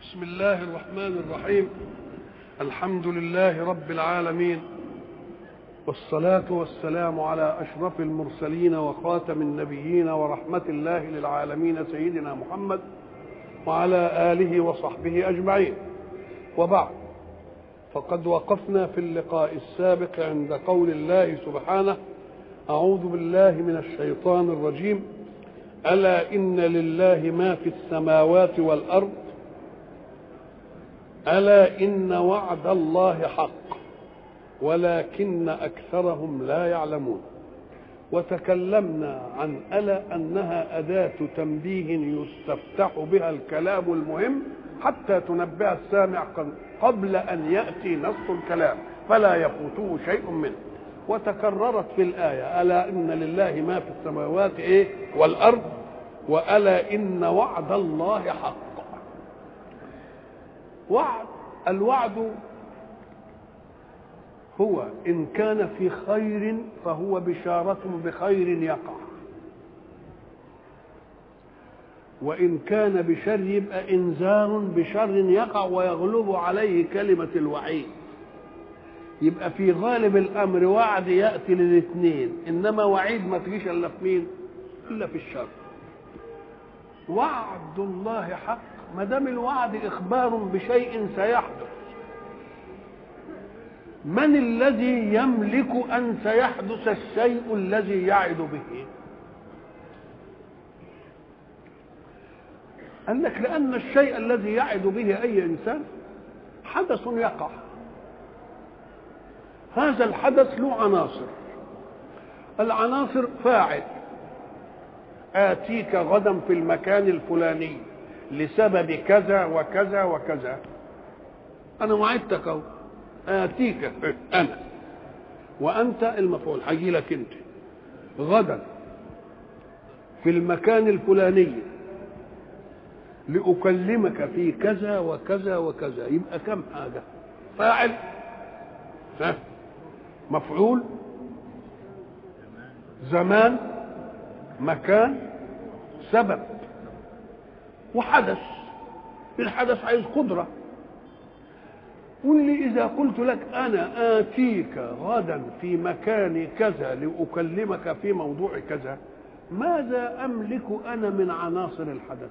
بسم الله الرحمن الرحيم الحمد لله رب العالمين والصلاة والسلام على أشرف المرسلين وخاتم النبيين ورحمة الله للعالمين سيدنا محمد وعلى آله وصحبه أجمعين وبعد فقد وقفنا في اللقاء السابق عند قول الله سبحانه أعوذ بالله من الشيطان الرجيم ألا إن لله ما في السماوات والأرض ألا إن وعد الله حق ولكن أكثرهم لا يعلمون وتكلمنا عن ألا أنها أداة تنبيه يستفتح بها الكلام المهم حتى تنبه السامع قبل أن يأتي نص الكلام فلا يفوته شيء منه وتكررت في الآية ألا إن لله ما في السماوات إيه والأرض وألا إن وعد الله حق وعد الوعد هو إن كان في خير فهو بشارة بخير يقع وإن كان بشر يبقى إنذار بشر يقع ويغلب عليه كلمة الوعيد يبقى في غالب الأمر وعد يأتي للاثنين إنما وعيد ما تجيش إلا في مين؟ إلا في الشر وعد الله حق ما دام الوعد إخبار بشيء سيحدث من الذي يملك أن سيحدث الشيء الذي يعد به قال لك لأن الشيء الذي يعد به أي إنسان حدث يقع هذا الحدث له عناصر العناصر فاعل آتيك غدا في المكان الفلاني لسبب كذا وكذا وكذا أنا وعدتك أهو آتيك أنا وأنت المفعول هيجي لك أنت غدا في المكان الفلاني لأكلمك في كذا وكذا وكذا يبقى كم حاجة فاعل ها مفعول زمان مكان سبب وحدث الحدث عايز قدره قل لي إذا قلت لك أنا آتيك غدا في مكان كذا لأكلمك في موضوع كذا ماذا أملك أنا من عناصر الحدث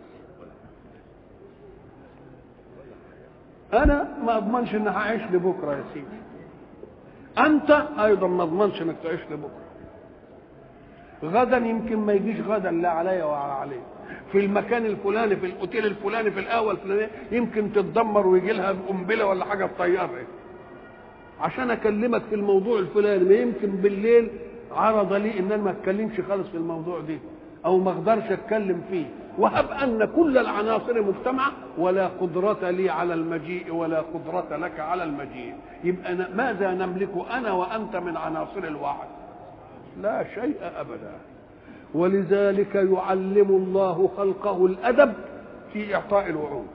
أنا ما أضمنش إن هعيش لبكرة يا سيدي أنت أيضا ما أضمنش إنك تعيش لبكرة غدا يمكن ما يجيش غدا لا عليا ولا عليك في المكان الفلاني في الاوتيل الفلاني في القهوه الفلانيه يمكن تتدمر ويجي لها قنبله ولا حاجه تطيرها عشان اكلمك في الموضوع الفلاني ما يمكن بالليل عرض لي ان انا ما اتكلمش خالص في الموضوع ده او ما اقدرش اتكلم فيه وهب ان كل العناصر مجتمعه ولا قدره لي على المجيء ولا قدره لك على المجيء يبقى ماذا نملك انا وانت من عناصر الوعد لا شيء ابدا ولذلك يعلم الله خلقه الادب في اعطاء الوعود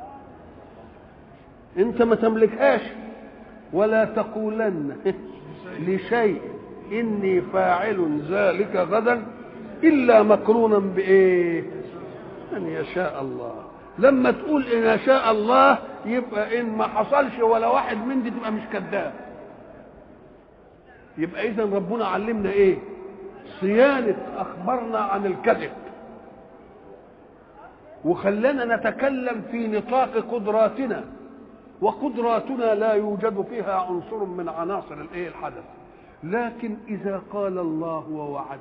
انت ما تملكهاش ولا تقولن لشيء اني فاعل ذلك غدا الا مقرونا بايه ان يشاء الله لما تقول ان يشاء الله يبقى ان ما حصلش ولا واحد من دي تبقى مش كذاب يبقى اذا ربنا علمنا ايه صيانة أخبارنا عن الكذب وخلانا نتكلم في نطاق قدراتنا وقدراتنا لا يوجد فيها عنصر من عناصر الايه الحدث لكن إذا قال الله ووعد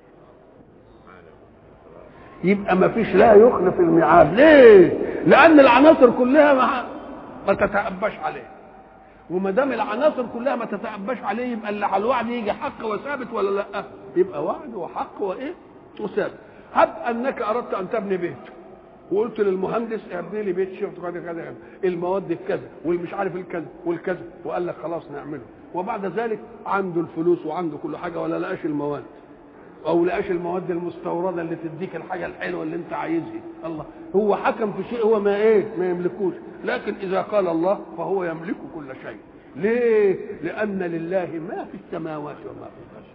يبقى ما فيش لا يخلف الميعاد ليه؟ لأن العناصر كلها ما, ما تتأباش عليه وما دام العناصر كلها ما تتأباش عليه يبقى اللي على الوعد يجي حق وثابت ولا لا؟ يبقى وعد وحق وايه؟ وثابت. هب انك اردت ان تبني بيت وقلت للمهندس ابني لي بيت شفت كذا كذا المواد كذا والمش عارف الكذا والكذا وقال لك خلاص نعمله وبعد ذلك عنده الفلوس وعنده كل حاجه ولا لقاش المواد او لقاش المواد المستورده اللي تديك الحاجه الحلوه اللي انت عايزها الله هو حكم في شيء هو ما ايه ما يملكوش لكن اذا قال الله فهو يملك كل شيء ليه لان لله ما في السماوات وما في الارض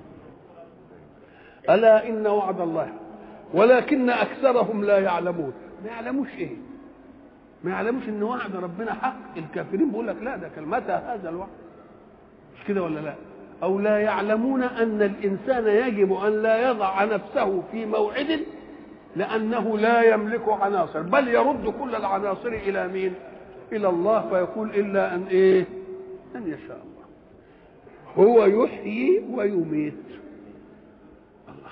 الا ان وعد الله ولكن اكثرهم لا يعلمون ما يعلموش ايه ما يعلموش ان وعد ربنا حق الكافرين بيقول لك لا ده كان متى هذا الوعد مش كده ولا لا او لا يعلمون ان الانسان يجب ان لا يضع نفسه في موعد لانه لا يملك عناصر بل يرد كل العناصر الى مين الى الله فيقول الا ان ايه ان يشاء الله هو يحيي ويميت الله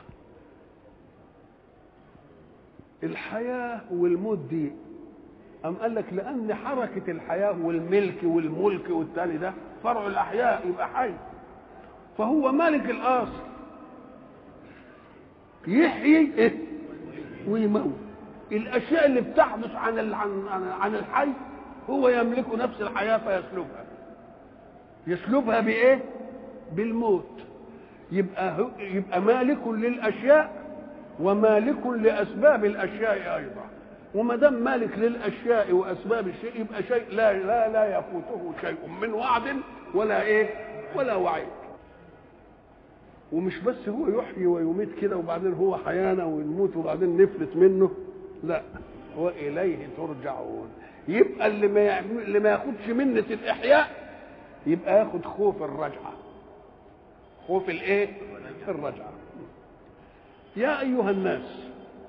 الحياه والموت دي أم قال لك لأن حركة الحياة والملك والملك والتاني ده فرع الأحياء يبقى حي فهو مالك الأصل يحيي إيه؟ ويموت الأشياء اللي بتحدث عن عن عن الحي هو يملك نفس الحياة فيسلبها يسلبها بإيه؟ بالموت يبقى يبقى مالك للأشياء ومالك لأسباب الأشياء أيضا وما دام مالك للاشياء واسباب الشيء يبقى شيء لا لا لا يفوته شيء من وعد ولا ايه ولا وعيد ومش بس هو يحيي ويميت كده وبعدين هو حيانا ونموت وبعدين نفلت منه لا واليه ترجعون يبقى اللي ما يعمل اللي ما ياخدش منة الاحياء يبقى ياخد خوف الرجعه خوف الايه الرجعه يا ايها الناس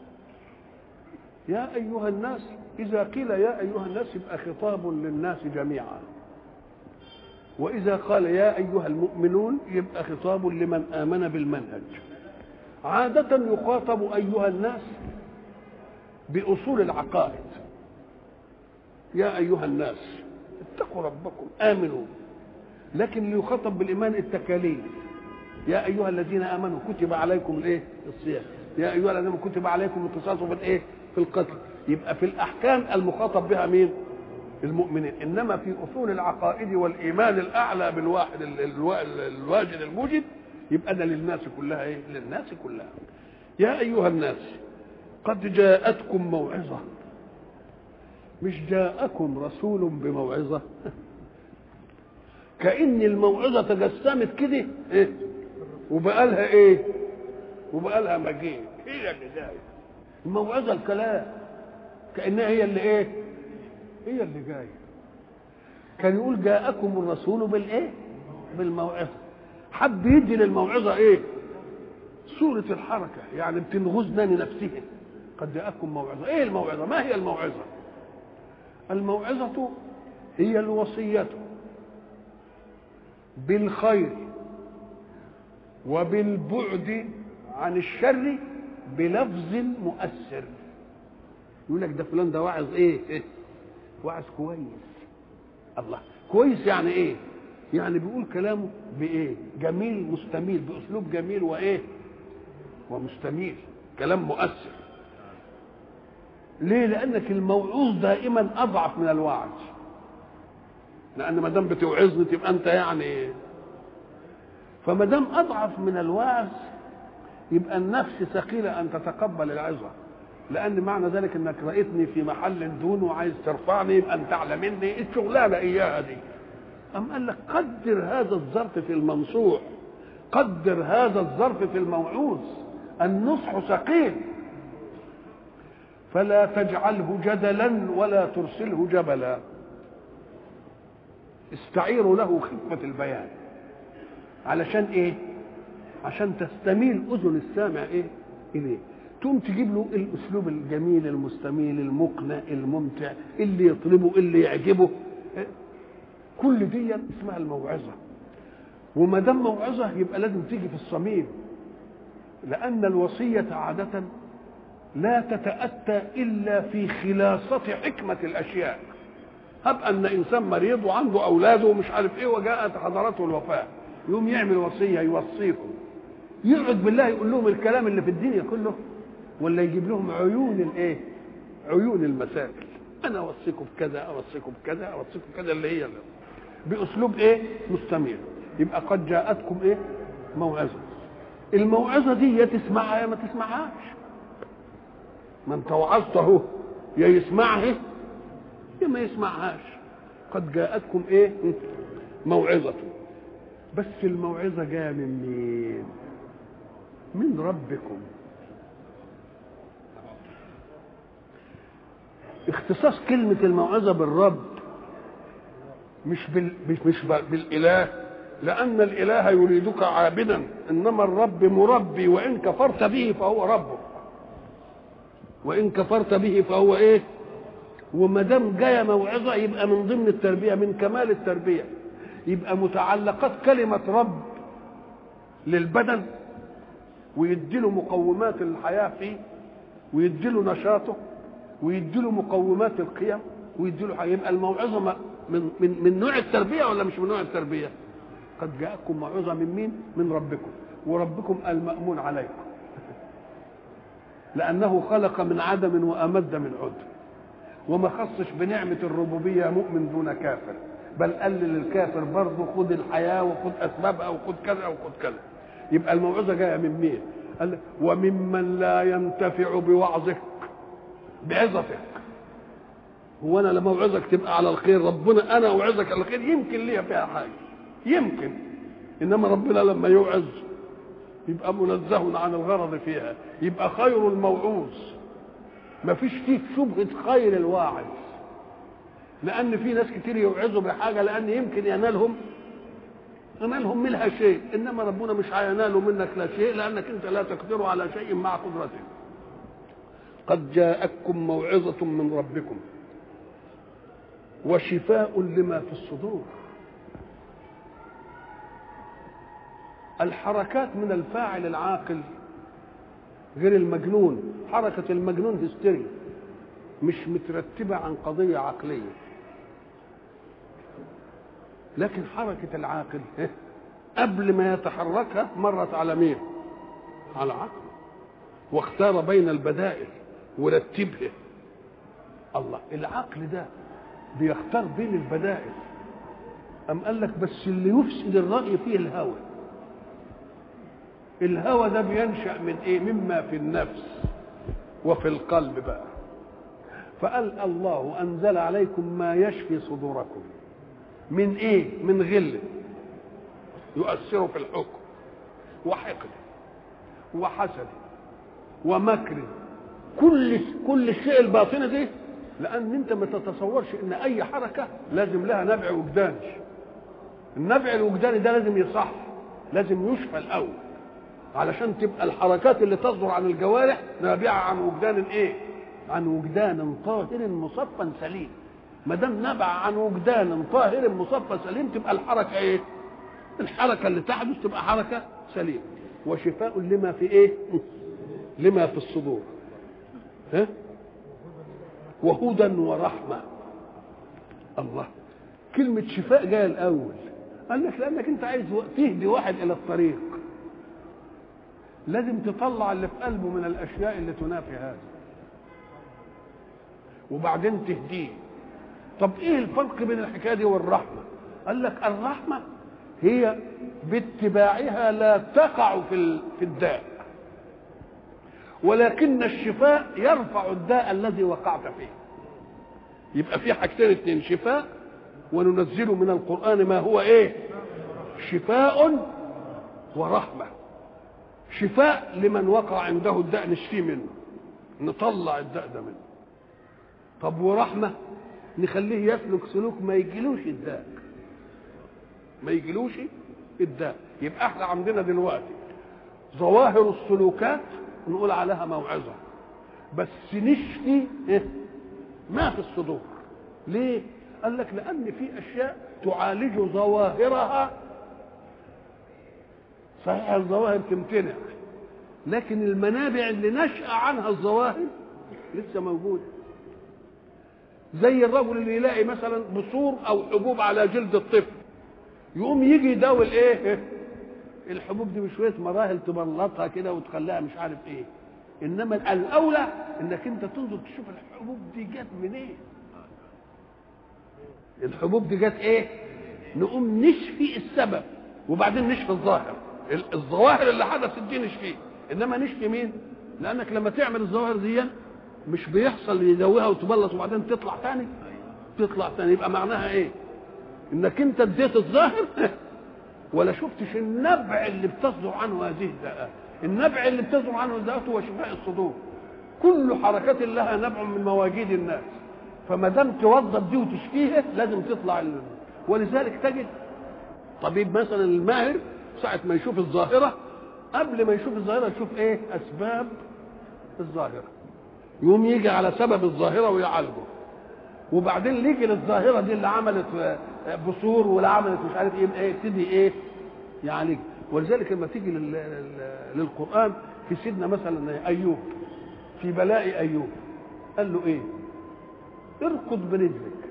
يا أيها الناس إذا قيل يا أيها الناس يبقى خطاب للناس جميعا وإذا قال يا أيها المؤمنون يبقى خطاب لمن آمن بالمنهج عادة يخاطب أيها الناس بأصول العقائد يا أيها الناس اتقوا ربكم آمنوا لكن يخاطب بالإيمان التكاليف يا أيها الذين آمنوا كتب عليكم الإيه؟ الصيام يا أيها الذين كتب عليكم القصاص في الإيه؟ في القتل يبقى في الاحكام المخاطب بها مين المؤمنين انما في اصول العقائد والايمان الاعلى بالواحد الواجد الموجد يبقى ده للناس كلها ايه للناس كلها يا ايها الناس قد جاءتكم موعظه مش جاءكم رسول بموعظه كأن الموعظة تجسمت كده إيه؟ وبقى لها إيه؟ وبقى لها مجيء هي اللي جايه الموعظة الكلام كأنها هي اللي ايه هي اللي جاية كان يقول جاءكم الرسول بالايه بالموعظة حب يدي للموعظة ايه صورة الحركة يعني بتنغزنا لنفسها قد جاءكم موعظة ايه الموعظة ما هي الموعظة الموعظة هي الوصية بالخير وبالبعد عن الشر بلفظ مؤثر يقول لك ده فلان ده واعظ ايه, إيه؟ واعظ كويس الله كويس يعني ايه يعني بيقول كلامه بايه جميل مستميل باسلوب جميل وايه ومستميل كلام مؤثر ليه لانك الموعوظ دائما اضعف من الوعظ لان ما دام بتوعظني تبقى انت يعني فما دام اضعف من الوعظ يبقى النفس ثقيلة أن تتقبل العظة لأن معنى ذلك أنك رأيتني في محل دون وعايز ترفعني يبقى أنت أعلى مني الشغلانة إياها دي أم قال لك قدر هذا الظرف في المنصوع قدر هذا الظرف في الموعوظ النصح ثقيل فلا تجعله جدلا ولا ترسله جبلا استعيروا له خفة البيان علشان ايه عشان تستميل اذن السامع ايه اليه تقوم تجيب له الاسلوب الجميل المستميل المقنع الممتع اللي يطلبه اللي يعجبه كل دي اسمها الموعظه وما دام موعظه يبقى لازم تيجي في الصميم لان الوصيه عاده لا تتاتى الا في خلاصه حكمه الاشياء هب ان انسان مريض وعنده اولاده ومش عارف ايه وجاءت حضرته الوفاه يقوم يعمل وصيه يوصيكم يقعد بالله يقول لهم الكلام اللي في الدنيا كله ولا يجيب لهم عيون الايه عيون المسائل انا اوصيكم بكذا اوصيكم بكذا اوصيكم بكذا اللي هي اللي. باسلوب ايه مستمر يبقى قد جاءتكم ايه موعظه الموعظه دي يا تسمعها يا ما تسمعهاش ما انت وعظت اهو يا يسمعها يا ما يسمعهاش قد جاءتكم ايه موعظه بس الموعظه جايه من مين من ربكم اختصاص كلمة الموعظة بالرب مش بال مش مش بالاله لان الاله يريدك عابدا انما الرب مربي وان كفرت به فهو ربك وان كفرت به فهو ايه وما دام جايه موعظه يبقى من ضمن التربيه من كمال التربيه يبقى متعلقات كلمه رب للبدن ويديله مقومات الحياه فيه ويديله نشاطه ويديله مقومات القيم ويديله يبقى الموعظه من من من نوع التربيه ولا مش من نوع التربيه؟ قد جاءكم موعظه من مين؟ من ربكم وربكم المأمون عليكم لأنه خلق من عدم وأمد من عدم وما خصش بنعمة الربوبية مؤمن دون كافر بل قال للكافر برضه خد الحياة وخد أسبابها وخد كذا وخد كذا يبقى الموعظة جاية من مين؟ قال وممن لا ينتفع بوعظك بعظتك هو انا لما اوعظك تبقى على الخير ربنا انا اوعظك على الخير يمكن ليا فيها حاجه يمكن انما ربنا لما يوعظ يبقى منزه عن الغرض فيها يبقى خير الموعوظ ما فيش فيه شبهة خير الواعظ لأن في ناس كتير يوعظوا بحاجة لأن يمكن ينالهم ينالهم منها شيء إنما ربنا مش هينال منك لا شيء لأنك أنت لا تقدر على شيء مع قدرته قد جاءتكم موعظة من ربكم وشفاء لما في الصدور الحركات من الفاعل العاقل غير المجنون حركة المجنون هستيري مش مترتبة عن قضية عقلية لكن حركة العاقل قبل ما يتحركها مرت على مين على عقله واختار بين البدائل ورتبها الله العقل ده بيختار بين البدائل أم قال لك بس اللي يفسد الرأي فيه الهوى الهوى ده بينشأ من ايه مما في النفس وفي القلب بقى فقال الله أنزل عليكم ما يشفي صدوركم من ايه من غل يؤثر في الحكم وحقد وحسد ومكر كل كل الشيء الباطني دي لان انت ما تتصورش ان اي حركه لازم لها نبع وجداني النبع الوجداني ده لازم يصح لازم يشفى الاول علشان تبقى الحركات اللي تصدر عن الجوارح نابعه عن وجدان ايه عن وجدان طاهر مصفى سليم ما دام نبع عن وجدان طاهر مصفى سليم تبقى الحركه ايه الحركه اللي تحدث تبقى حركه سليمه وشفاء لما في ايه لما في الصدور ها وهدى ورحمه الله كلمه شفاء جايه الاول قال لك لانك انت عايز تهدي واحد الى الطريق لازم تطلع اللي في قلبه من الاشياء اللي تنافي هذا وبعدين تهديه طب ايه الفرق بين الحكايه دي والرحمه قال لك الرحمه هي باتباعها لا تقع في في الداء ولكن الشفاء يرفع الداء الذي وقعت فيه يبقى في حاجتين اتنين شفاء وننزل من القران ما هو ايه شفاء ورحمه شفاء لمن وقع عنده الداء نشفيه منه نطلع الداء ده منه طب ورحمه نخليه يسلك سلوك ما يجيلوش الداء ما يجيلوش الداء يبقى احنا عندنا دلوقتي ظواهر السلوكات نقول عليها موعظه بس نشفي إيه؟ ما في الصدور ليه قال لك لان في اشياء تعالج ظواهرها صحيح الظواهر تمتنع لكن المنابع اللي نشأ عنها الظواهر لسه موجوده زي الرجل اللي يلاقي مثلا بثور او حبوب على جلد الطفل يقوم يجي يداوي الايه الحبوب دي بشويه مراحل تبلطها كده وتخليها مش عارف ايه انما الاولى انك انت تنظر تشوف الحبوب دي جت منين إيه؟ الحبوب دي جت ايه نقوم نشفي السبب وبعدين نشفي الظاهر الظواهر اللي حدثت دي نشفيه انما نشفي مين لانك لما تعمل الظواهر دي مش بيحصل يدويها وتبلط وبعدين تطلع تاني تطلع تاني يبقى معناها ايه انك انت اديت الظاهر ولا شفتش النبع اللي بتصدر عنه هذه الداءات النبع اللي بتصدر عنه الداءات هو شفاء الصدور كل حركات لها نبع من مواجيد الناس فما دام توظف دي وتشفيها لازم تطلع ال... ولذلك تجد طبيب مثلا الماهر ساعة ما يشوف الظاهرة قبل ما يشوف الظاهرة يشوف ايه أسباب الظاهرة يقوم يجي على سبب الظاهرة ويعالجه وبعدين يجي للظاهرة دي اللي عملت بثور واللي عملت مش عارف ايه ايه يبتدي ايه يعالج ولذلك لما تيجي لل... لل... للقرآن في سيدنا مثلا أيوب في بلاء أيوب قال له ايه اركض برجلك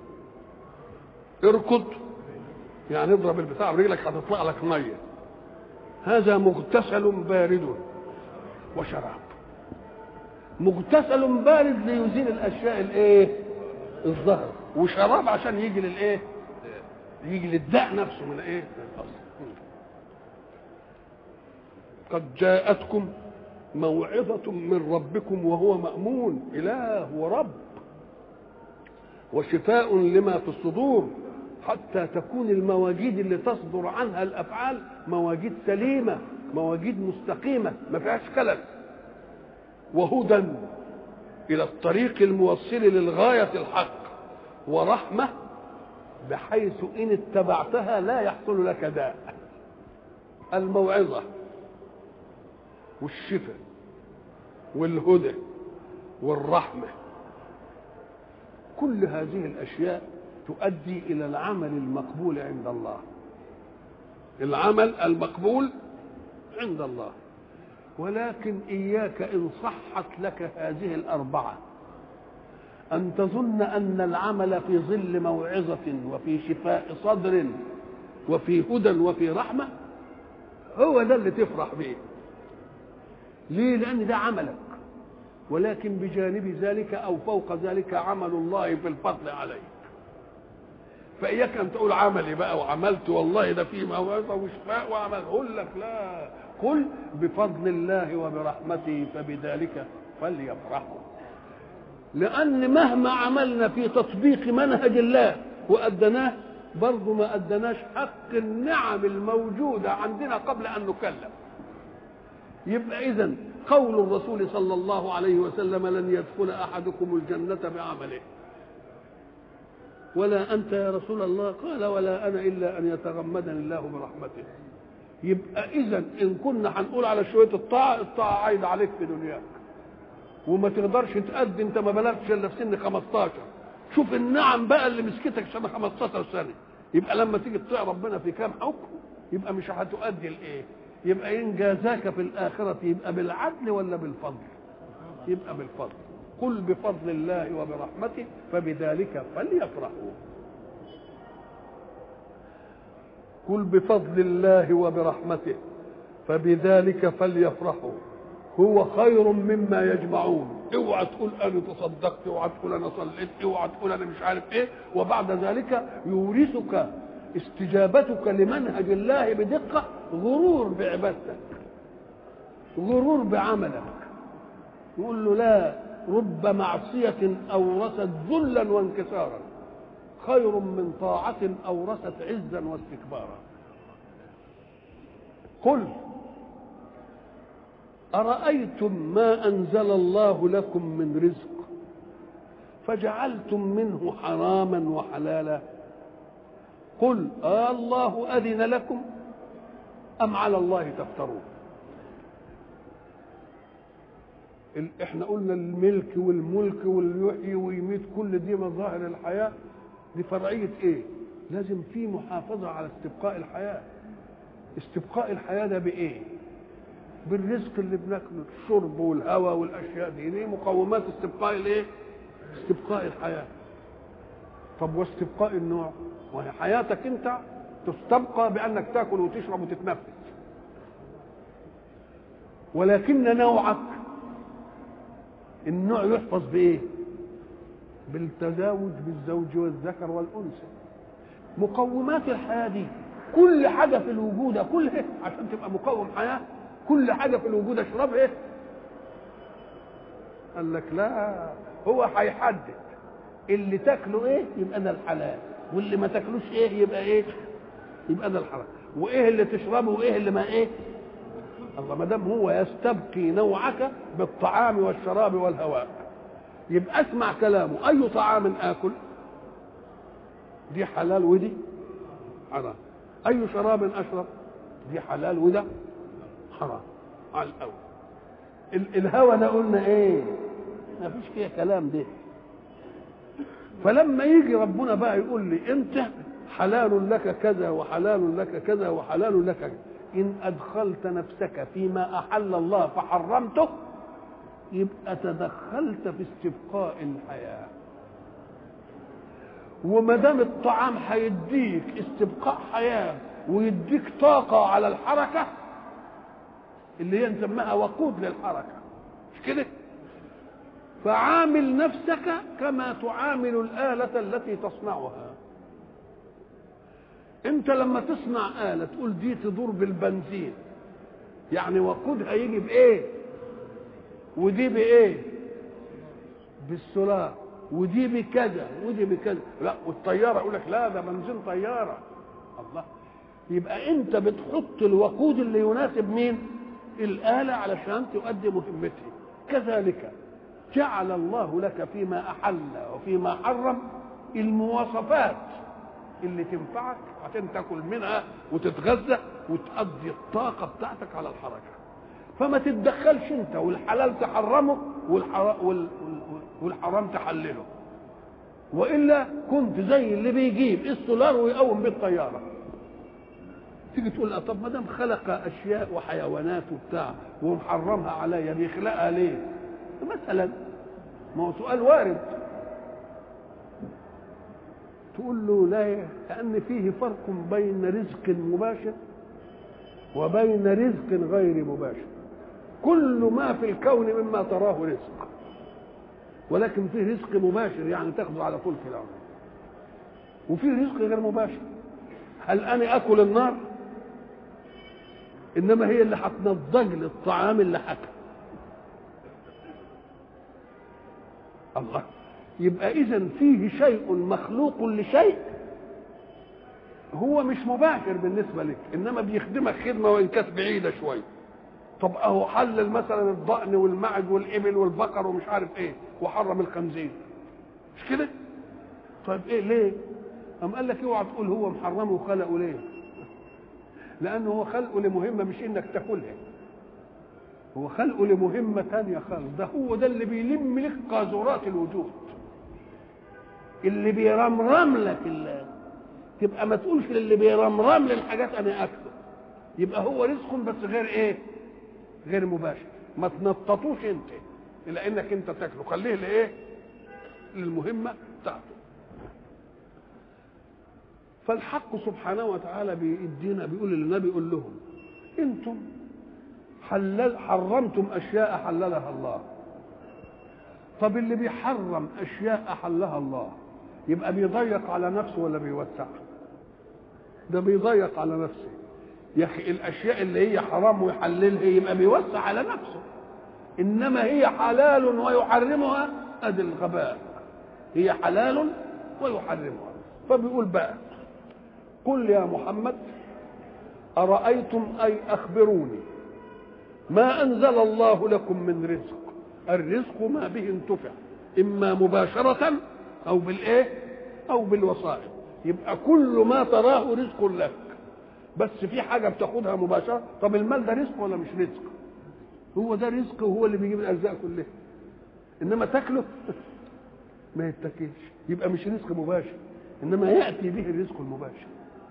اركض يعني اضرب البتاع برجلك هتطلع لك ميه هذا مغتسل بارد وشراب مغتسل بارد ليزيل الاشياء الايه الظهر وشراب عشان يجي للايه يجي للداء نفسه من ايه من الاصل قد جاءتكم موعظة من ربكم وهو مأمون إله ورب وشفاء لما في الصدور حتى تكون المواجيد اللي تصدر عنها الافعال مواجيد سليمه مواجيد مستقيمه ما فيهاش خلل وهدى الى الطريق الموصل للغايه الحق ورحمه بحيث ان اتبعتها لا يحصل لك داء الموعظه والشفاء والهدى والرحمه كل هذه الاشياء تؤدي الى العمل المقبول عند الله العمل المقبول عند الله ولكن اياك ان صحت لك هذه الاربعه ان تظن ان العمل في ظل موعظه وفي شفاء صدر وفي هدى وفي رحمه هو ده اللي تفرح به ليه لان ده عملك ولكن بجانب ذلك او فوق ذلك عمل الله في الفضل عليك فاياك ان تقول عملي بقى وعملت والله ده في موعظه وشفاء وعمل اقول لك لا قل بفضل الله وبرحمته فبذلك فليفرحوا لان مهما عملنا في تطبيق منهج الله وادناه برضه ما ادناش حق النعم الموجوده عندنا قبل ان نكلم يبقى اذا قول الرسول صلى الله عليه وسلم لن يدخل احدكم الجنه بعمله ولا انت يا رسول الله قال ولا انا الا ان يتغمدني الله برحمته يبقى اذا ان كنا هنقول على شويه الطاعه الطاعه عايده عليك في دنياك وما تقدرش تأدي انت ما بلغتش الا في سن 15 شوف النعم بقى اللي مسكتك سنه 15 سنه يبقى لما تيجي تطيع ربنا في كام حكم يبقى مش هتؤدي الايه يبقى ان جازاك في الاخره يبقى بالعدل ولا بالفضل يبقى بالفضل قل بفضل الله وبرحمته فبذلك فليفرحوا قل بفضل الله وبرحمته فبذلك فليفرحوا هو خير مما يجمعون اوعى تقول انا تصدقت اوعى تقول انا صليت اوعى تقول انا مش عارف ايه وبعد ذلك يورثك استجابتك لمنهج الله بدقه غرور بعبادتك غرور بعملك يقول له لا رب معصية أورثت ذلا وانكسارا خير من طاعة أورثت عزا واستكبارا قل أرأيتم ما أنزل الله لكم من رزق فجعلتم منه حراما وحلالا قل آه الله أذن لكم أم على الله تفترون احنا قلنا الملك والملك واليحيي ويميت كل دي مظاهر الحياة دي فرعية ايه لازم في محافظة على استبقاء الحياة استبقاء الحياة ده بايه بالرزق اللي بناكله الشرب والهواء والاشياء دي دي مقومات استبقاء الايه استبقاء الحياة طب واستبقاء النوع وهي حياتك انت تستبقى بانك تاكل وتشرب وتتنفس ولكن نوعك النوع يحفظ بايه بالتزاوج بالزوج والذكر والانثى مقومات الحياه دي كل حاجه في الوجود كلها عشان تبقى مقوم حياه كل حاجه في الوجود اشرب ايه قال لك لا هو هيحدد اللي تاكله ايه يبقى ده الحلال واللي ما تاكلوش ايه يبقى ايه يبقى ده الحرام وايه اللي تشربه وايه اللي ما ايه الله ما دام هو يستبقي نوعك بالطعام والشراب والهواء يبقى اسمع كلامه اي طعام اكل دي حلال ودي حرام اي شراب اشرب دي حلال وده حرام على الاول ال- الهوى ده قلنا ايه ما فيش فيها كلام ده فلما يجي ربنا بقى يقول لي انت حلال لك كذا وحلال لك كذا وحلال لك كذا ان ادخلت نفسك فيما احل الله فحرمته يبقى تدخلت في استبقاء الحياه وما دام الطعام هيديك استبقاء حياه ويديك طاقه على الحركه اللي هي نسميها وقود للحركه مش كده فعامل نفسك كما تعامل الآلة التي تصنعها انت لما تصنع آلة تقول دي تدور بالبنزين يعني وقودها يجي بإيه ودي بإيه بالسولار ودي بكذا ودي بكذا لا والطيارة يقول لك لا ده بنزين طيارة الله يبقى انت بتحط الوقود اللي يناسب مين الآلة علشان تؤدي مهمتها كذلك جعل الله لك فيما أحل وفيما حرم المواصفات اللي تنفعك عشان تاكل منها وتتغذى وتقضي الطاقة بتاعتك على الحركة فما تتدخلش انت والحلال تحرمه والحرام, والحرام تحلله والا كنت زي اللي بيجيب السولار ويقوم بيه الطياره تيجي تقول لا طب ما دام خلق اشياء وحيوانات وبتاع ومحرمها عليا بيخلقها ليه؟ مثلا ما هو سؤال وارد تقول له لا لأن فيه فرق بين رزق مباشر وبين رزق غير مباشر كل ما في الكون مما تراه رزق ولكن فيه رزق مباشر يعني تاخده على طول كده وفيه رزق غير مباشر هل انا اكل النار انما هي اللي هتنضج لي الطعام اللي حكى الله يبقى اذا فيه شيء مخلوق لشيء هو مش مباشر بالنسبه لك انما بيخدمك خدمه وان كانت بعيده شويه طب اهو حلل مثلا الضأن والمعز والابل والبقر ومش عارف ايه وحرم الخنزير مش كده طيب ايه ليه أم قال لك اوعى تقول هو محرمه وخلقه ليه لانه هو خلقه لمهمه مش انك تاكلها هو خلقه لمهمه ثانيه خالص ده هو ده اللي بيلم لك قاذورات الوجود اللي بيرمرم لك اللي تبقى ما تقولش للي بيرمرم لي الحاجات انا اكله يبقى هو رزق بس غير ايه غير مباشر ما تنططوش انت الى انك انت تاكله خليه لايه للمهمه بتاعته فالحق سبحانه وتعالى بيدينا بيقول للنبي يقول لهم انتم حلل حرمتم اشياء حللها الله طب اللي بيحرم اشياء احلها الله يبقى بيضيق على نفسه ولا بيوسع ده بيضيق على نفسه يا اخي الاشياء اللي هي حرام ويحللها يبقى بيوسع على نفسه انما هي حلال ويحرمها ادي الغباء هي حلال ويحرمها فبيقول بقى قل يا محمد ارايتم اي اخبروني ما انزل الله لكم من رزق الرزق ما به انتفع اما مباشره او بالايه او بالوسائط يبقى كل ما تراه رزق لك بس في حاجه بتاخدها مباشره طب المال ده رزق ولا مش رزق هو ده رزق وهو اللي بيجيب الارزاق كلها انما تاكله ما يتاكلش يبقى مش رزق مباشر انما ياتي به الرزق المباشر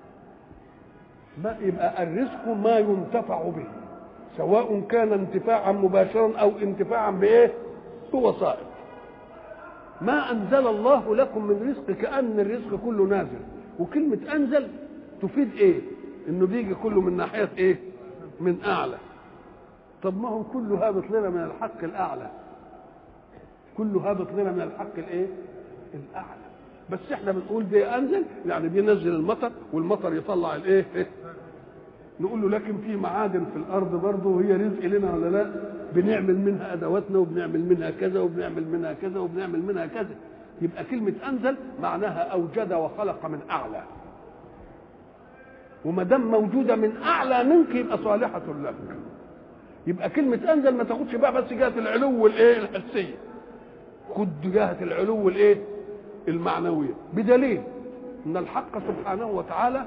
ما يبقى الرزق ما ينتفع به سواء كان انتفاعا مباشرا او انتفاعا بايه بوسائط ما انزل الله لكم من رزق كان الرزق كله نازل وكلمه انزل تفيد ايه انه بيجي كله من ناحيه ايه من اعلى طب ما هو كله هابط لنا من الحق الاعلى كله هابط لنا من الحق الايه الاعلى بس احنا بنقول ده انزل يعني بينزل المطر والمطر يطلع الايه إيه؟ نقول له لكن في معادن في الارض برضه وهي رزق لنا ولا لا بنعمل منها ادواتنا وبنعمل منها كذا وبنعمل منها كذا وبنعمل منها كذا يبقى كلمه انزل معناها اوجد وخلق من اعلى وما دام موجوده من اعلى منك يبقى صالحه لك يبقى كلمه انزل ما تاخدش بقى بس جهه العلو والايه الحسيه خد جهه العلو الايه المعنويه بدليل ان الحق سبحانه وتعالى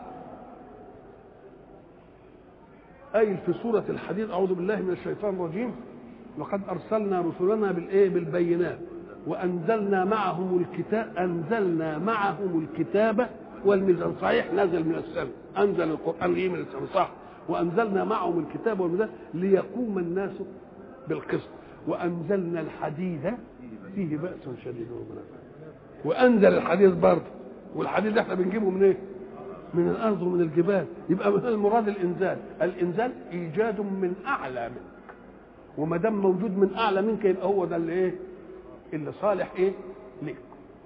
قايل في سورة الحديد أعوذ بالله من الشيطان الرجيم لقد أرسلنا رسلنا بالإيه بالبينات وأنزلنا معهم الكتاب أنزلنا معهم الكتاب والميزان صحيح نزل من السماء أنزل القرآن إيه من السماء صح وأنزلنا معهم الكتاب والميزان ليقوم الناس بالقسط وأنزلنا الحديد فيه بأس شديد ومنافع وأنزل الحديد برضه والحديد احنا بنجيبه من ايه؟ من الارض ومن الجبال يبقى من المراد الانزال الانزال ايجاد من اعلى منك وما دام موجود من اعلى منك يبقى هو ده اللي ايه اللي صالح ايه لك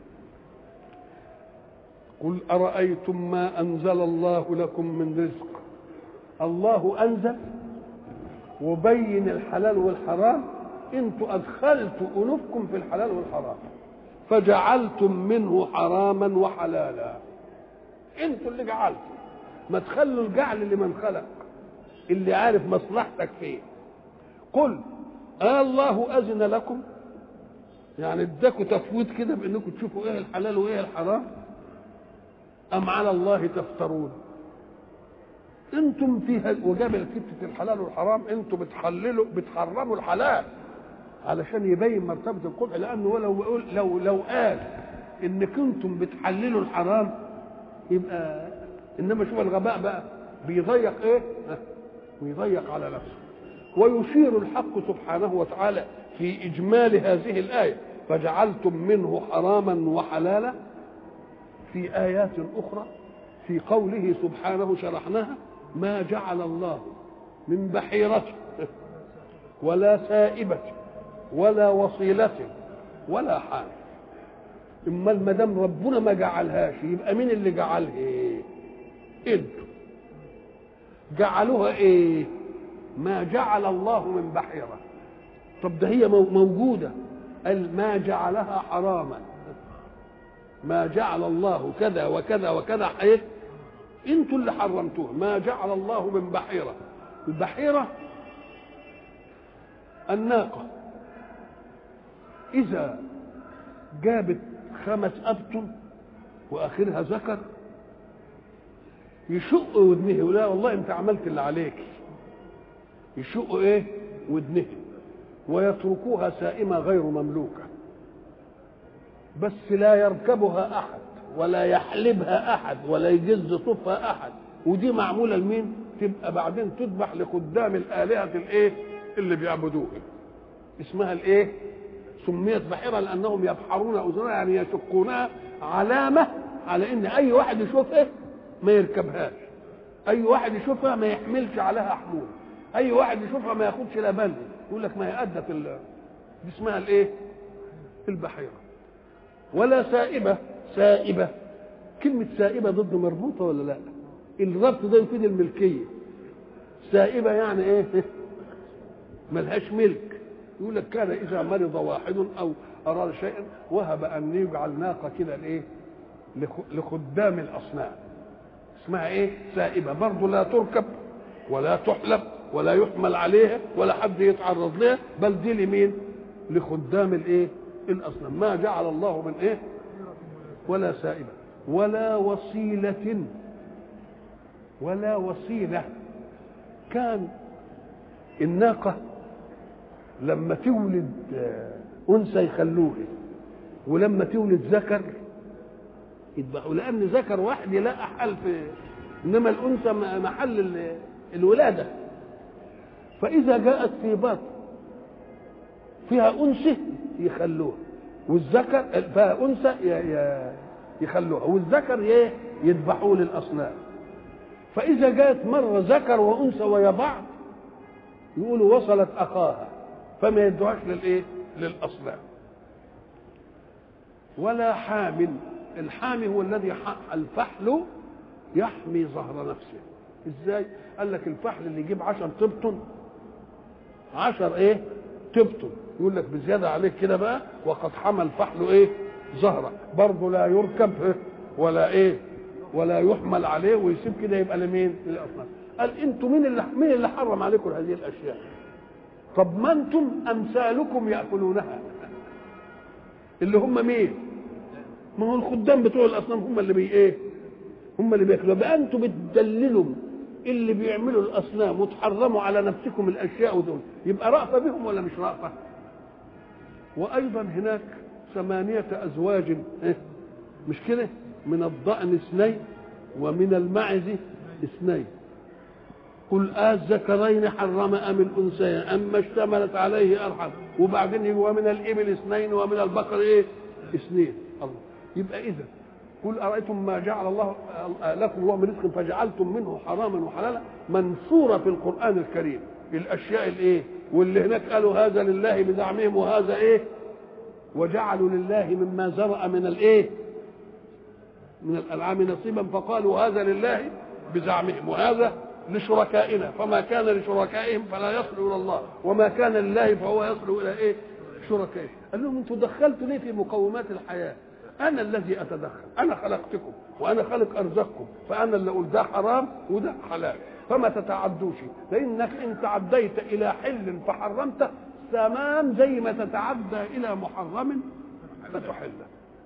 قل ارايتم ما انزل الله لكم من رزق الله انزل وبين الحلال والحرام انتوا ادخلتوا انوفكم في الحلال والحرام فجعلتم منه حراما وحلالا انتوا اللي جعلتوا ما تخلوا الجعل لمن خلق اللي عارف مصلحتك فين قل آه الله أذن لكم يعني اداكوا تفويض كده بانكم تشوفوا ايه الحلال وايه الحرام ام على الله تفترون انتم فيها وجاب كتة الحلال والحرام انتم بتحللوا بتحرموا الحلال علشان يبين مرتبة القبح لانه لو لو لو قال ان كنتم بتحللوا الحرام يبقى انما شوف الغباء بقى بيضيق ايه ويضيق على نفسه ويشير الحق سبحانه وتعالى في اجمال هذه الايه فجعلتم منه حراما وحلالا في ايات اخرى في قوله سبحانه شرحناها ما جعل الله من بحيرة ولا سائبة ولا وصيلة ولا حال اما ما دام ربنا ما جعلهاش يبقى مين اللي جعلها ايه انتوا جعلوها ايه ما جعل الله من بحيره طب ده هي موجوده قال ما جعلها حراما ما جعل الله كذا وكذا وكذا ايه انتوا اللي حرمتوها ما جعل الله من بحيره البحيره الناقه اذا جابت خمس أبطن وآخرها ذكر يشق ودنه لا والله أنت عملت اللي عليك يشق إيه ودنه ويتركوها سائمة غير مملوكة بس لا يركبها أحد ولا يحلبها أحد ولا يجز صفها أحد ودي معمولة لمين؟ تبقى بعدين تذبح لخدام الآلهة الإيه؟ اللي بيعبدوها اسمها الإيه؟ سميت بحيرة لأنهم يبحرون أذنها يعني يشقونها علامة على إن أي واحد يشوفها ما يركبهاش أي واحد يشوفها ما يحملش عليها حمول أي واحد يشوفها ما ياخدش لبن يقول لك ما هي أدت ال... دي اسمها الإيه؟ البحيرة ولا سائبة سائبة كلمة سائبة ضد مربوطة ولا لا؟ الربط ده يفيد الملكية سائبة يعني إيه؟ ملهاش ملك يقول لك كان اذا مرض واحد او اراد شيئا وهب ان يجعل ناقه كده لايه لخدام الاصنام اسمها ايه سائبه برضه لا تركب ولا تحلب ولا يحمل عليها ولا حد يتعرض لها بل دي لمين لخدام الايه الاصنام ما جعل الله من ايه ولا سائبه ولا وصيله ولا وصيله كان الناقه لما تولد انثى يخلوه ولما تولد ذكر يذبحوا لان ذكر واحد يلاقي حل في انما الانثى محل الولاده فاذا جاءت في بطن فيها انثى يخلوها والذكر فيها انثى يخلوها والذكر يذبحوه للاصنام فاذا جاءت مره ذكر وانثى ويا بعض يقولوا وصلت اخاها فما يدعوش للايه للاصنام ولا حامل الحامي هو الذي الفحل يحمي ظهر نفسه ازاي قال لك الفحل اللي يجيب عشر تبطن عشر ايه تبطن يقول لك بزياده عليك كده بقى وقد حمى الفحل ايه ظهره برضه لا يركب إيه؟ ولا ايه ولا يحمل عليه ويسيب كده يبقى لمين للاصنام قال انتوا مين اللي مين اللي حرم عليكم هذه الاشياء طب ما انتم امثالكم ياكلونها اللي هم مين ما هو الخدام بتوع الاصنام هم اللي بي ايه هم اللي بياكلوا بقى انتوا بتدللوا اللي بيعملوا الاصنام وتحرموا على نفسكم الاشياء دول يبقى رأفه بهم ولا مش رأفه وايضا هناك ثمانيه ازواج إيه؟ مش كده من الضأن اثنين ومن المعز اثنين قل الذكرين حرم ام الانثيين اما اشتملت عليه ارحم وبعدين يجي ومن الابل اثنين ومن البقر ايه اثنين الله يبقى اذا قل ارايتم ما جعل الله لكم هو من رزق فجعلتم منه حراما وحلالا منصوره في القران الكريم الاشياء الايه واللي هناك قالوا هذا لله بزعمهم وهذا ايه وجعلوا لله مما زرع من الايه من الانعام نصيبا فقالوا هذا لله بزعمهم وهذا لشركائنا فما كان لشركائهم فلا يصل الى الله وما كان لله فهو يصل الى ايه شركائه قال لهم انتم دخلتوا ليه في مقومات الحياه انا الذي اتدخل انا خلقتكم وانا خالق ارزقكم فانا اللي اقول ده حرام وده حلال فما تتعدوش لانك ان تعديت الى حل فحرمته تمام زي ما تتعدى الى محرم فتحله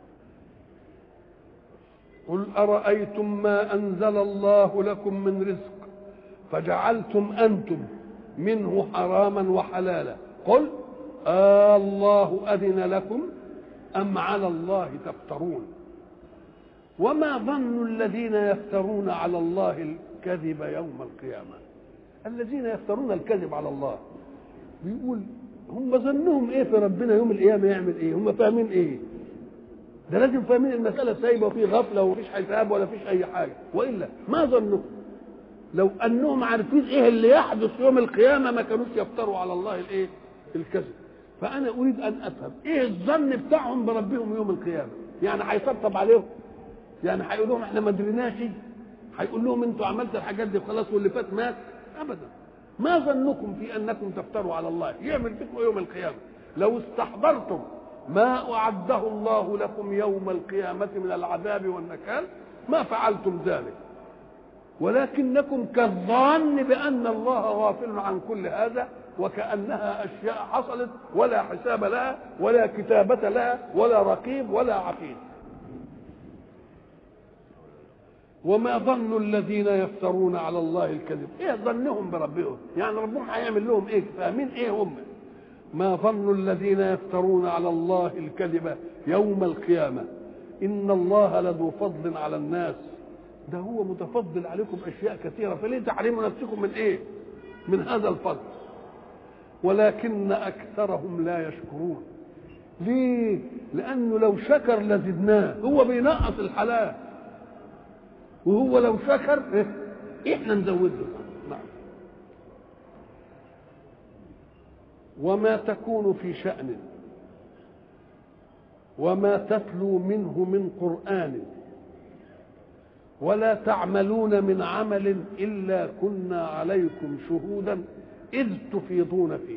قل ارايتم ما انزل الله لكم من رزق فجعلتم انتم منه حراما وحلالا قل آه الله اذن لكم ام على الله تفترون وما ظن الذين يفترون على الله الكذب يوم القيامه الذين يفترون الكذب على الله بيقول هم ظنهم ايه في ربنا يوم القيامه يعمل ايه هم فاهمين ايه ده لازم فاهمين المساله سايبه وفي غفله ومفيش حساب ولا فيش اي حاجه والا ما ظنهم لو انهم عارفين ايه اللي يحدث يوم القيامه ما كانوش يفتروا على الله الايه الكذب فانا اريد ان افهم ايه الظن بتاعهم بربهم يوم القيامه يعني هيطبطب عليهم يعني هيقول لهم احنا ما دريناش هيقول لهم انتوا عملتوا الحاجات دي خلاص واللي فات مات ابدا ما ظنكم في انكم تفتروا على الله يعمل بكم يوم القيامه لو استحضرتم ما اعده الله لكم يوم القيامه من العذاب والنكال ما فعلتم ذلك ولكنكم كالظان بان الله غافل عن كل هذا وكانها اشياء حصلت ولا حساب لها ولا كتابه لها ولا رقيب ولا عقيد وما ظن الذين يفترون على الله الكذب ايه ظنهم بربهم يعني ربهم هيعمل لهم ايه فاهمين ايه هم ما ظن الذين يفترون على الله الكذب يوم القيامه ان الله لذو فضل على الناس ده هو متفضل عليكم اشياء كثيره فليه تحرموا نفسكم من ايه من هذا الفضل ولكن اكثرهم لا يشكرون ليه لانه لو شكر لزدناه هو بينقص الحلال وهو لو شكر إيه؟ احنا نزود له نعم وما تكون في شأن وما تتلو منه من قرآن ولا تعملون من عمل إلا كنا عليكم شهودا إذ تفيضون فيه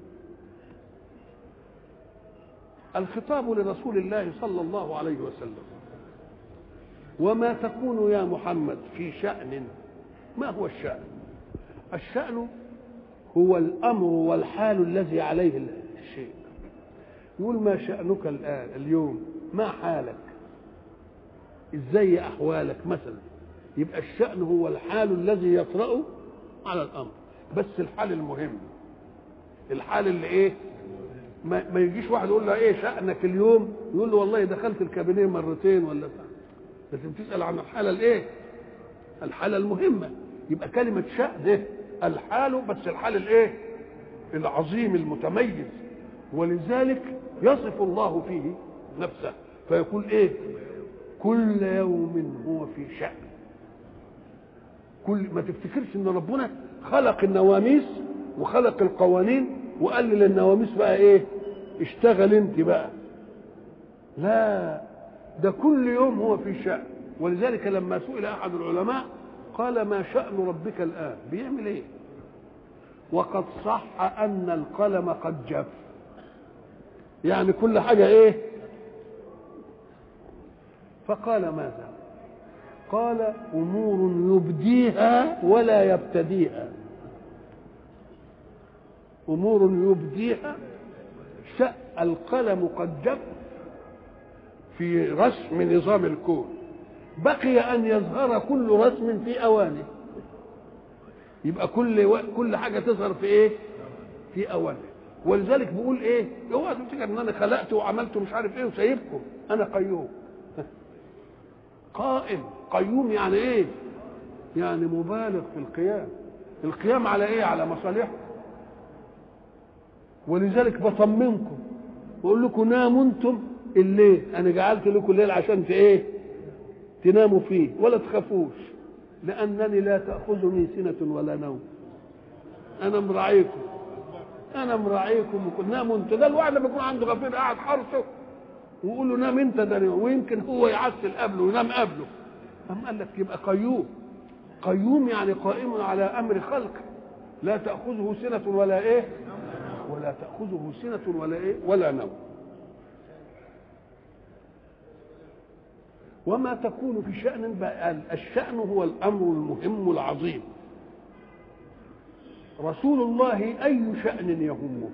الخطاب لرسول الله صلى الله عليه وسلم وما تكون يا محمد في شأن ما هو الشأن الشأن هو الأمر والحال الذي عليه الشيء يقول ما شأنك الآن اليوم ما حالك ازاي أحوالك مثلا يبقى الشأن هو الحال الذي يطرأ على الأمر بس الحال المهم الحال اللي ايه ما, ما يجيش واحد يقول له ايه شأنك اليوم يقول له والله دخلت الكابينيه مرتين ولا بتاع لازم تسأل عن الحالة الايه الحالة المهمة يبقى كلمة شأن ده الحال بس الحال الايه العظيم المتميز ولذلك يصف الله فيه نفسه فيقول ايه كل يوم هو في شأن كل ما تفتكرش ان ربنا خلق النواميس وخلق القوانين وقال للنواميس بقى ايه اشتغل انت بقى لا ده كل يوم هو في شأن ولذلك لما سئل احد العلماء قال ما شأن ربك الآن بيعمل ايه وقد صح أن القلم قد جف يعني كل حاجة ايه فقال ماذا قال أمور يبديها ولا يبتديها أمور يبديها شأ القلم قد جف في رسم نظام الكون بقي ان يظهر كل رسم في اوانه يبقى كل و... كل حاجه تظهر في ايه في اوانه ولذلك بيقول ايه اوعى تفتكر ان انا خلقت وعملت مش عارف ايه وسايبكم انا قيوم قائم قيوم يعني ايه يعني مبالغ في القيام القيام على ايه على مصالحكم ولذلك بطمنكم بقول لكم ناموا انتم الليل انا جعلت لكم الليل عشان في ايه تناموا فيه ولا تخافوش لانني لا تاخذني سنه ولا نوم انا مراعيكم انا مراعيكم وكل ناموا انتوا ده الواحد لما يكون عنده غفير قاعد حرسه ويقول له نام انت ده ويمكن هو يعسل قبله وينام قبله أم قال لك يبقى قيوم قيوم يعني قائم على امر خلقه لا تاخذه سنه ولا ايه ولا تاخذه سنه ولا ايه ولا نوم وما تكون في شأن الشأن هو الأمر المهم العظيم رسول الله أي شأن يهمه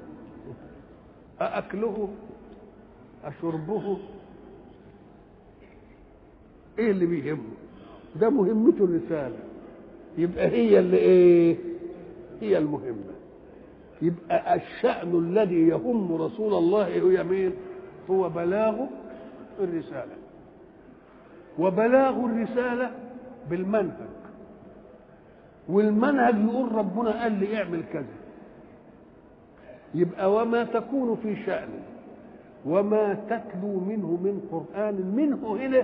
أأكله أشربه إيه اللي بيهمه ده مهمته الرسالة يبقى هي اللي إيه هي المهمة يبقى الشأن الذي يهم رسول الله هي مين هو بلاغ الرسالة وبلاغ الرسالة بالمنهج والمنهج يقول ربنا قال لي اعمل كذا يبقى وما تكون في شأن وما تتلو منه من قرآن منه هنا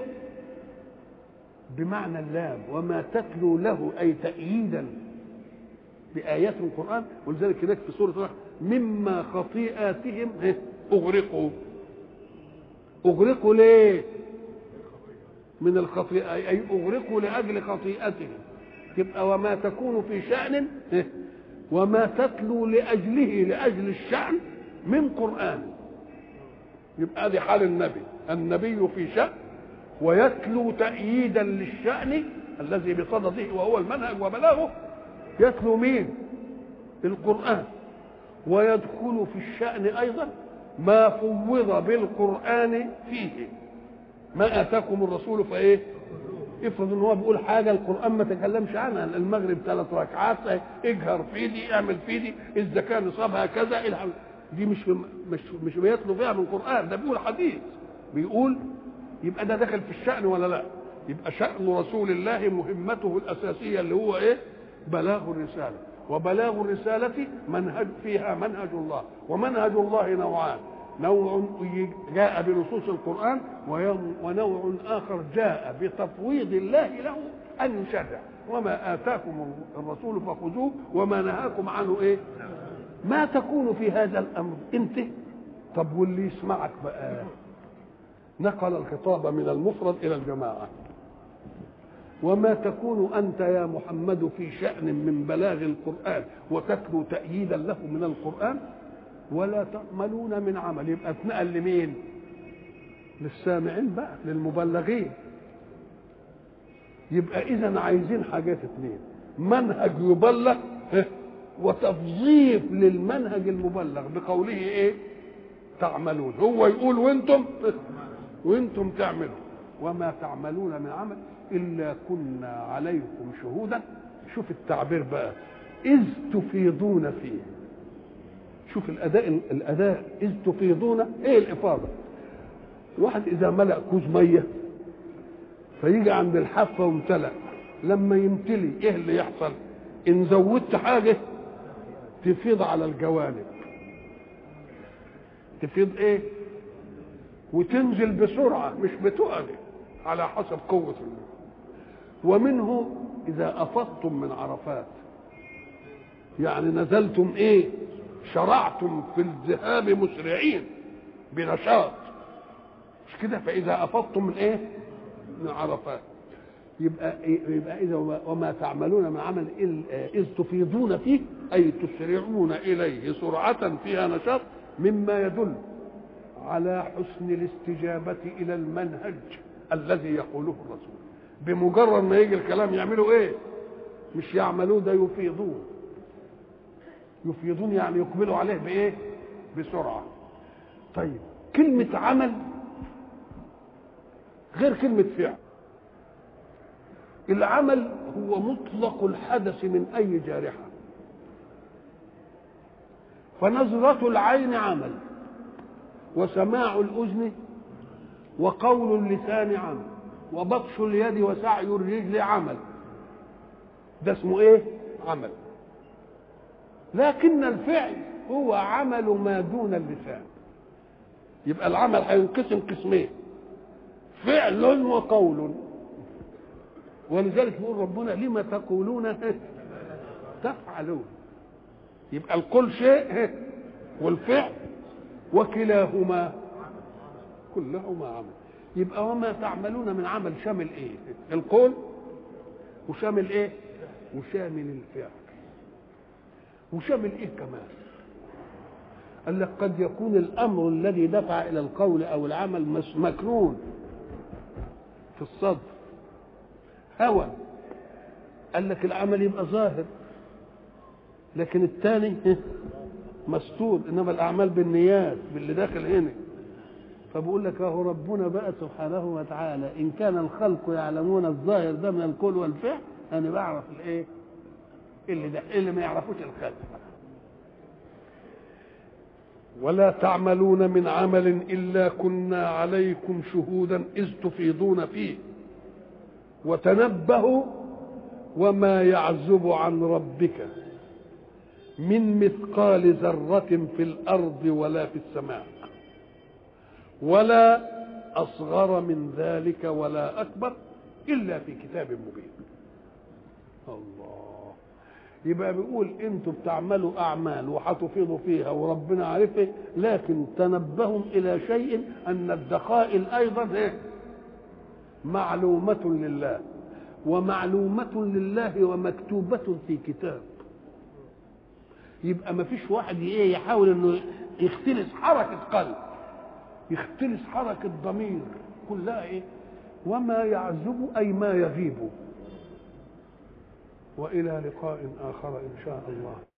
بمعنى اللام وما تتلو له أي تأييدا بآيات القرآن ولذلك هناك في سورة الرحمن مما خطيئاتهم أغرقوا أغرقوا ليه؟ من الخطيئة أي أغرقوا لأجل خطيئتهم تبقى وما تكون في شأن وما تتلو لأجله لأجل الشأن من قرآن يبقى دي حال النبي النبي في شأن ويتلو تأييدا للشأن الذي بصدده وهو المنهج وبلاغه يتلو مين القرآن ويدخل في الشأن أيضا ما فوض بالقرآن فيه ما اتاكم الرسول فايه افرض ان هو بيقول حاجه القران ما تكلمش عنها المغرب ثلاث ركعات اجهر في دي اعمل في دي الزكاه نصابها كذا دي مش مش مش بيطلب فيها من القران ده بيقول حديث بيقول يبقى ده داخل في الشأن ولا لا يبقى شأن رسول الله مهمته الأساسية اللي هو إيه بلاغ الرسالة وبلاغ الرسالة منهج فيها منهج الله ومنهج الله نوعان نوع جاء بنصوص القرآن ونوع آخر جاء بتفويض الله له أن يشرع وما آتاكم الرسول فخذوه وما نهاكم عنه إيه ما تكون في هذا الأمر أنت طب واللي يسمعك بقى نقل الخطاب من المفرد إلى الجماعة وما تكون أنت يا محمد في شأن من بلاغ القرآن وتتلو تأييدا له من القرآن ولا تعملون من عمل يبقى اتنقل لمين للسامعين بقى للمبلغين يبقى اذا عايزين حاجات اتنين منهج يبلغ وتفظيف للمنهج المبلغ بقوله ايه تعملون هو يقول وانتم وانتم تعملوا وما تعملون من عمل الا كنا عليكم شهودا شوف التعبير بقى اذ تفيضون فيه شوف الاداء الاداء اذ تفيضون ايه الافاضه واحد اذا ملا كوز ميه فيجي عند الحافه وامتلأ لما يمتلي ايه اللي يحصل ان زودت حاجه تفيض على الجوانب تفيض ايه وتنزل بسرعه مش بتقل على حسب قوه الماء ومنه اذا افضتم من عرفات يعني نزلتم ايه شرعتم في الذهاب مسرعين بنشاط مش كده فاذا افضتم من ايه من عرفات يبقى يبقى اذا وما تعملون من عمل اذ تفيضون فيه اي تسرعون اليه سرعه فيها نشاط مما يدل على حسن الاستجابه الى المنهج الذي يقوله الرسول بمجرد ما يجي الكلام يعملوا ايه مش يعملوه ده يفيضون يفيضون يعني يقبلوا عليه بايه بسرعه طيب كلمه عمل غير كلمة فعل العمل هو مطلق الحدث من أي جارحة فنظرة العين عمل وسماع الأذن وقول اللسان عمل وبطش اليد وسعي الرجل عمل ده اسمه ايه عمل لكن الفعل هو عمل ما دون اللسان يبقى العمل هينقسم قسمين فعل وقول ولذلك يقول ربنا لما تقولون تفعلون يبقى القول شيء والفعل وكلاهما كلهما عمل يبقى وما تعملون من عمل شامل ايه القول وشامل ايه وشامل الفعل وشامل ايه كمان قال لك قد يكون الامر الذي دفع الى القول او العمل مكنون في الصدر هوى قال لك العمل يبقى ظاهر لكن الثاني مستور انما الاعمال بالنيات باللي داخل هنا فبقول لك اهو ربنا بقى سبحانه وتعالى ان كان الخلق يعلمون الظاهر ده من القول والفعل انا بعرف الايه اللي ده اللي ما يعرفوش الخلق ولا تعملون من عمل الا كنا عليكم شهودا اذ تفيضون فيه وتنبهوا وما يعزب عن ربك من مثقال ذرة في الأرض ولا في السماء ولا أصغر من ذلك ولا أكبر إلا في كتاب مبين الله يبقى بيقول انتوا بتعملوا اعمال وهتفيضوا فيها وربنا عارفه لكن تنبهوا الى شيء ان الدقائق ايضا ايه معلومه لله ومعلومه لله ومكتوبه في كتاب يبقى ما فيش واحد ايه يحاول انه يختلس حركه قلب يختلس حركه ضمير كلها ايه وما يعزب اي ما يغيب والى لقاء اخر ان شاء الله